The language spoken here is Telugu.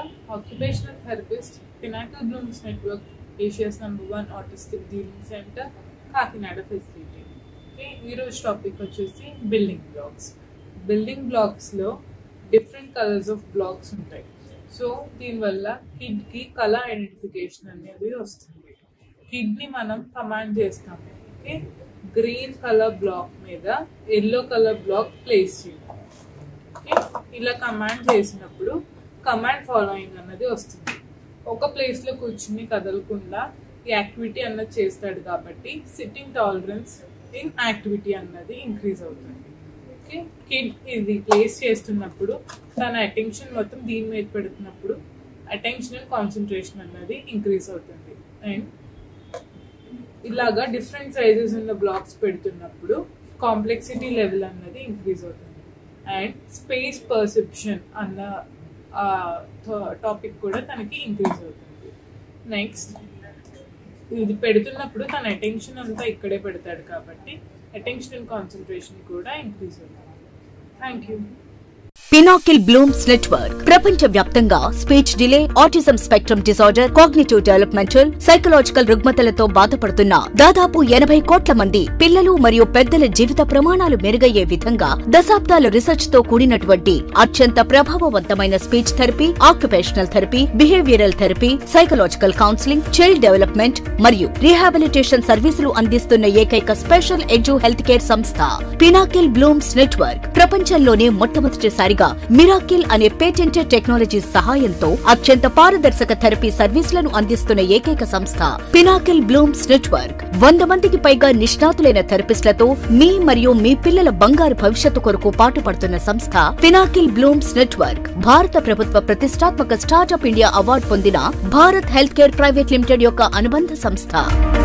occupational therapist Pinnacle Blooms Network Asia's number one autistic dealing centre Kakinada facility okay ఈరోజు టాపిక్ వచ్చేసి బిల్డింగ్ బ్లాక్స్ బిల్డింగ్ బ్లాక్స్లో డిఫరెంట్ కలర్స్ ఆఫ్ బ్లాక్స్ ఉంటాయి సో దీనివల్ల కిడ్కి కలర్ ఐడెంటిఫికేషన్ అనేది వస్తుంది కిడ్ని మనం కమాండ్ చేస్తాము ఓకే గ్రీన్ కలర్ బ్లాక్ మీద ఎల్లో కలర్ బ్లాక్ ప్లేస్ చేయాలి ఓకే ఇలా కమాండ్ చేసినప్పుడు కమాండ్ ఫాలోయింగ్ అన్నది వస్తుంది ఒక ప్లేస్లో కూర్చుని కదలకుండా ఈ యాక్టివిటీ అన్నది చేస్తాడు కాబట్టి సిట్టింగ్ టాలరెన్స్ ఇన్ యాక్టివిటీ అన్నది ఇంక్రీజ్ అవుతుంది ఓకే కిడ్ ఇది ప్లేస్ చేస్తున్నప్పుడు తన అటెన్షన్ మొత్తం దీని మీద పెడుతున్నప్పుడు అటెన్షన్ అండ్ కాన్సన్ట్రేషన్ అన్నది ఇంక్రీజ్ అవుతుంది అండ్ ఇలాగా డిఫరెంట్ సైజెస్ ఉన్న బ్లాక్స్ పెడుతున్నప్పుడు కాంప్లెక్సిటీ లెవెల్ అన్నది ఇంక్రీజ్ అవుతుంది అండ్ స్పేస్ పర్సెప్షన్ అన్న టాపిక్ కూడా తనకి ఇంక్రీజ్ అవుతుంది నెక్స్ట్ ఇది పెడుతున్నప్పుడు తన అటెన్షన్ అంతా ఇక్కడే పెడతాడు కాబట్టి అటెన్షన్ అండ్ కాన్సన్ట్రేషన్ కూడా ఇంక్రీజ్ అవుతుంది thank you Pinnacle Blooms Network ప్రపంచ వ్యాప్తంగా speech delay autism spectrum disorder cognitive developmental psychological రుగ్మతలతో బాధపడుతున్న దాదాపు ఎనభై కోట్ల మంది పిల్లలు మరియు పెద్దల జీవిత ప్రమాణాలు మెరుగయ్యే విధంగా దశాబ్దాల రీసెర్చ్ తో కూడినటువంటి అత్యంత ప్రభావవంతమైన speech therapy occupational therapy behavioural therapy psychological counselling child development మరియు రీహాబిలిటేషన్ సర్వీసులు అందిస్తున్న ఏకైక స్పెషల్ ఎడ్యు హెల్త్ కేర్ సంస్థ పినాకిల్ బ్లూమ్స్ నెట్వర్క్ ప్రపంచంలోనే మొట్టమొదటిసారిగా మిరాకిల్ అనే పేటెంటెడ్ టెక్నాలజీ సహాయంతో అత్యంత పారదర్శక థెరపీ సర్వీసులను అందిస్తున్న ఏకైక సంస్థ పినాకిల్ బ్లూమ్స్ నెట్వర్క్ వంద మందికి పైగా నిష్ణాతులైన థెరపిస్టులతో మీ మరియు మీ పిల్లల బంగారు భవిష్యత్తు కొరకు పాటుపడుతున్న సంస్థ పినాకిల్ బ్లూమ్స్ నెట్వర్క్ భారత ప్రభుత్వ ప్రతిష్టాత్మక స్టార్టప్ ఇండియా అవార్డు పొందిన Bharat health care private limited యొక్క అనుబంధ సంస్థ